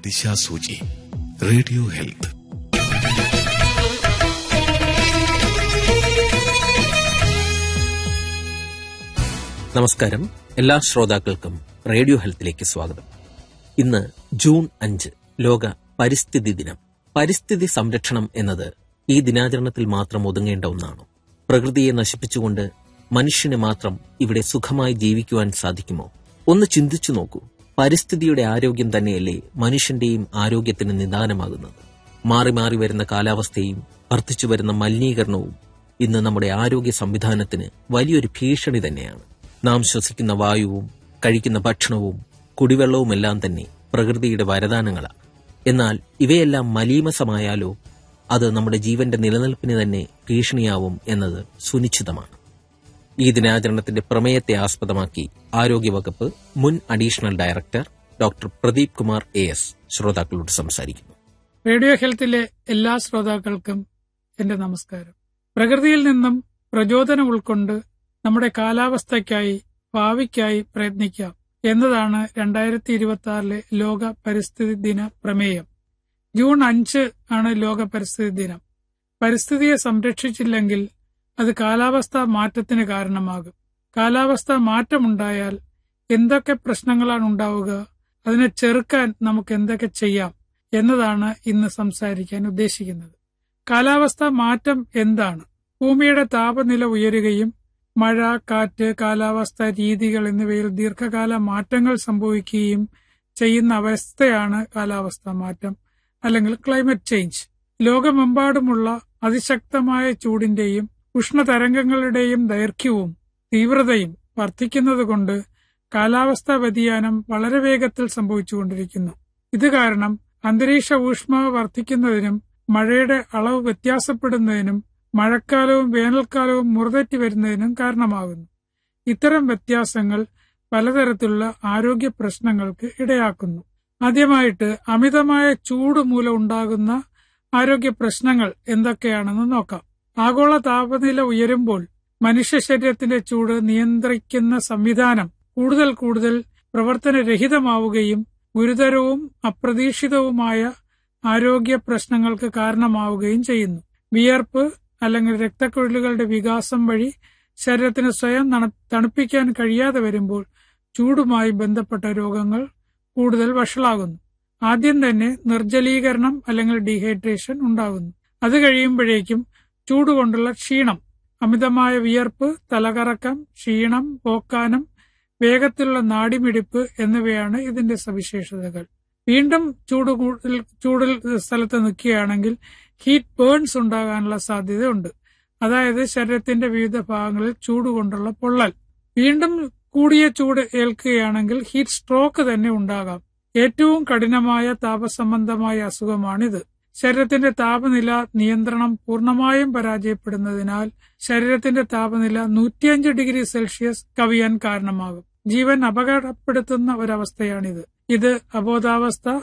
ദിശാസൂചി radio health നമസ്കാരം എല്ലാ ശ്രോതാക്കൾക്കും റേഡിയോ ഹെൽത്തിലേക്ക് സ്വാഗതം ഇന്ന് ജൂൺ അഞ്ച് ലോക പരിസ്ഥിതി ദിനം പരിസ്ഥിതി സംരക്ഷണം എന്നത് ഈ ദിനാചരണത്തിൽ മാത്രം ഒതുങ്ങേണ്ട ഒന്നാണ് പ്രകൃതിയെ നശിപ്പിച്ചുകൊണ്ട് മനുഷ്യന് മാത്രം ഇവിടെ സുഖമായി ജീവിക്കുവാൻ സാധിക്കുമോ ഒന്ന് ചിന്തിച്ചു നോക്കൂ പരിസ്ഥിതിയുടെ ആരോഗ്യം തന്നെയല്ലേ മനുഷ്യന്റെയും ആരോഗ്യത്തിന് നിദാനമാകുന്നത് മാറി മാറി വരുന്ന കാലാവസ്ഥയും വർദ്ധിച്ചു വരുന്ന മലിനീകരണവും ഇന്ന് നമ്മുടെ ആരോഗ്യ സംവിധാനത്തിന് വലിയൊരു ഭീഷണി തന്നെയാണ് നാം ശ്വസിക്കുന്ന വായുവും കഴിക്കുന്ന ഭക്ഷണവും കുടിവെള്ളവുമെല്ലാം തന്നെ പ്രകൃതിയുടെ വരദാനങ്ങളാണ് എന്നാൽ ഇവയെല്ലാം മലീമസമായാലോ അത് നമ്മുടെ ജീവന്റെ നിലനിൽപ്പിന് തന്നെ ഭീഷണിയാവും എന്നത് സുനിശ്ചിതമാണ് ഈ ദിനാചരണത്തിന്റെ പ്രമേയത്തെ ആസ്പദമാക്കി ആരോഗ്യവകുപ്പ് മുൻ additional director doctor Pradeep Kumar A S ശ്രോതാക്കളോട് സംസാരിക്കുന്നു റേഡിയോ ഹെൽത്തിലെ എല്ലാ ശ്രോതാക്കൾക്കും എന്റെ നമസ്കാരം പ്രകൃതിയിൽ നിന്നും പ്രചോദനം ഉൾക്കൊണ്ട് നമ്മുടെ കാലാവസ്ഥയ്ക്കായി ഭാവിക്കായി പ്രയത്നിക്കാം എന്നതാണ് രണ്ടായിരത്തി ഇരുപത്തി ആറിലെ ലോക പരിസ്ഥിതി ദിന പ്രമേയം ജൂൺ അഞ്ച് ആണ് ലോക പരിസ്ഥിതി ദിനം പരിസ്ഥിതിയെ സംരക്ഷിച്ചില്ലെങ്കിൽ അത് കാലാവസ്ഥാ മാറ്റത്തിന് കാരണമാകും കാലാവസ്ഥാ മാറ്റമുണ്ടായാൽ എന്തൊക്കെ പ്രശ്നങ്ങളാണ് ഉണ്ടാവുക അതിനെ ചെറുക്കാൻ നമുക്ക് എന്തൊക്കെ ചെയ്യാം എന്നതാണ് ഇന്ന് സംസാരിക്കാൻ ഉദ്ദേശിക്കുന്നത് കാലാവസ്ഥാ മാറ്റം എന്താണ് ഭൂമിയുടെ താപനില ഉയരുകയും മഴ കാറ്റ് കാലാവസ്ഥാ രീതികൾ എന്നിവയിൽ ദീർഘകാല മാറ്റങ്ങൾ സംഭവിക്കുകയും ചെയ്യുന്ന അവസ്ഥയാണ് കാലാവസ്ഥാ മാറ്റം അല്ലെങ്കിൽ ക്ലൈമറ്റ് ചേഞ്ച് ലോകമെമ്പാടുമുള്ള അതിശക്തമായ ചൂടിന്റെയും ഉഷ്ണതരംഗങ്ങളുടെയും ദൈർഘ്യവും തീവ്രതയും വർദ്ധിക്കുന്നതുകൊണ്ട് കാലാവസ്ഥാ വ്യതിയാനം വളരെ വേഗത്തിൽ സംഭവിച്ചുകൊണ്ടിരിക്കുന്നു ഇത് കാരണം അന്തരീക്ഷ ഊഷ്മാവ് വർദ്ധിക്കുന്നതിനും മഴയുടെ അളവ് വ്യത്യാസപ്പെടുന്നതിനും മഴക്കാലവും വേനൽക്കാലവും മുറതെറ്റി വരുന്നതിനും കാരണമാകുന്നു ഇത്തരം വ്യത്യാസങ്ങൾ പലതരത്തിലുള്ള ആരോഗ്യ പ്രശ്നങ്ങൾക്ക് ഇടയാക്കുന്നു ആദ്യമായിട്ട് അമിതമായ ചൂട് മൂലം ഉണ്ടാകുന്ന ആരോഗ്യ പ്രശ്നങ്ങൾ എന്തൊക്കെയാണെന്ന് നോക്കാം ആഗോള താപനില ഉയരുമ്പോൾ മനുഷ്യ ശരീരത്തിന്റെ ചൂട് നിയന്ത്രിക്കുന്ന സംവിധാനം കൂടുതൽ കൂടുതൽ പ്രവർത്തനരഹിതമാവുകയും ഗുരുതരവും അപ്രതീക്ഷിതവുമായ ആരോഗ്യ പ്രശ്നങ്ങൾക്ക് കാരണമാവുകയും ചെയ്യുന്നു വിയർപ്പ് അല്ലെങ്കിൽ രക്തക്കുഴലുകളുടെ വികാസം വഴി ശരീരത്തിന് സ്വയം തണുപ്പിക്കാൻ കഴിയാതെ വരുമ്പോൾ ചൂടുമായി ബന്ധപ്പെട്ട രോഗങ്ങൾ കൂടുതൽ വഷളാകുന്നു ആദ്യം തന്നെ നിർജ്ജലീകരണം അല്ലെങ്കിൽ ഡീഹൈഡ്രേഷൻ ഉണ്ടാകുന്നു അത് കഴിയുമ്പോഴേക്കും ചൂടുകൊണ്ടുള്ള ക്ഷീണം അമിതമായ വിയർപ്പ് തലകറക്കം ക്ഷീണം പോക്കാനം വേഗത്തിലുള്ള നാടിമിടിപ്പ് എന്നിവയാണ് ഇതിന്റെ സവിശേഷതകൾ വീണ്ടും ചൂട് കൂടുതൽ ചൂടിൽ സ്ഥലത്ത് നിൽക്കുകയാണെങ്കിൽ ഹീറ്റ് ബേൺസ് ഉണ്ടാകാനുള്ള സാധ്യതയുണ്ട് അതായത് ശരീരത്തിന്റെ വിവിധ ഭാഗങ്ങളിൽ ചൂട് കൊണ്ടുള്ള പൊള്ളൽ വീണ്ടും കൂടിയ ചൂട് ഏൽക്കുകയാണെങ്കിൽ ഹീറ്റ് സ്ട്രോക്ക് തന്നെ ഉണ്ടാകാം ഏറ്റവും കഠിനമായ താപസംബന്ധമായ അസുഖമാണിത് ശരീരത്തിന്റെ താപനില നിയന്ത്രണം പൂർണ്ണമായും പരാജയപ്പെടുന്നതിനാൽ ശരീരത്തിന്റെ താപനില നൂറ്റിയഞ്ച് ഡിഗ്രി സെൽഷ്യസ് കവിയാൻ കാരണമാകും ജീവൻ അപകടപ്പെടുത്തുന്ന ഒരവസ്ഥയാണിത് ഇത് അബോധാവസ്ഥ